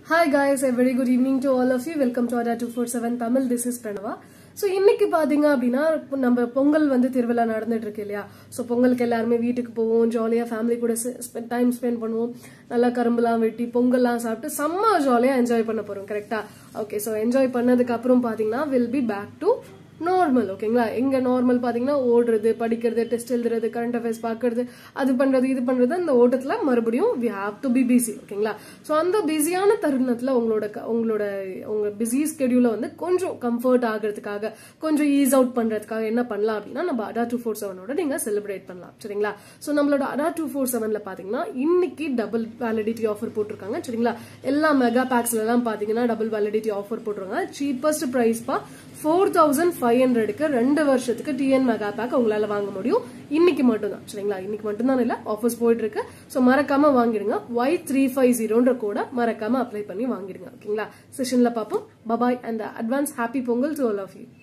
hi guys a very good evening to all of you welcome to Ada 247 Tamil this is Pranava so இன்னைக்கு பாத்தீங்க அப்படின்னா இப்ப நம்ம பொங்கல் வந்து திருவிழா நடந்துட்டு இருக்கு இல்லையா ஸோ பொங்கலுக்கு எல்லாருமே வீட்டுக்கு போவோம் ஜாலியா ஃபேமிலி கூட டைம் ஸ்பெண்ட் பண்ணுவோம் நல்லா கரும்புலாம் வெட்டி பொங்கல்லாம் சாப்பிட்டு செம்ம ஜாலியா என்ஜாய் பண்ண போறோம் கரெக்டா ஓகே ஸோ என்ஜாய் பண்ணதுக்கு அப்புறம் பாத்தீங்கன்னா will be back to normal ஓகேங்களா எங்க நார்மல் பாத்தீங்கன்னா ஓடுறது படிக்கிறது டெஸ்ட் எழுதுறது கரண்ட் அஃபேர்ஸ் பாக்குறது அது பண்றது இது பண்றது அந்த ஓட்டத்துல மறுபடியும் we have to be busy ஓகேங்களா சோ அந்த பிஸியான தருணத்துல உங்களோட க- உங்களோட உங்க பிஸி ஸ்கெடியூல வந்து கொஞ்சம் கம்ஃபர்ட் ஆகிறதுக்காக கொஞ்சம் ஈஸ் அவுட் பண்றதுக்காக என்ன பண்ணலாம் அப்படின்னா நம்ம அடா டூ ஃபோர் செவனோட நீங்க செலிப்ரேட் பண்ணலாம் சரிங்களா சோ நம்மளோட அடா டூ ஃபோர் செவன்ல பாத்தீங்கன்னா இன்னைக்கு டபுள் வேலிடிட்டி ஆஃபர் போட்டிருக்காங்க சரிங்களா எல்லா மெகா பேக்ஸ்ல எல்லாம் பாத்தீங்கன்னா டபுள் வேலிடிட்டி ஆஃபர் போட்டிருக்காங்க சீப்பஸ்ட் பிரைஸ் பா ஃபோர் தௌசண்ட் ஃபைவ் ஹண்ட்ரடுக்கு ரெண்டு வருஷத்துக்கு டிஎன் மெகா பேக் உங்களால வாங்க முடியும் இன்னைக்கு மட்டும் தான் சரிங்களா இன்னைக்கு மட்டும் தான் இல்ல ஆஃபர்ஸ் போயிட்டு இருக்கு ஸோ மறக்காம வாங்கிடுங்க ஒய் த்ரீ ஃபைவ் ஜீரோன்ற கூட மறக்காம அப்ளை பண்ணி வாங்கிடுங்க ஓகேங்களா செஷன்ல பார்ப்போம் bye bye and advance happy Pongal to all of you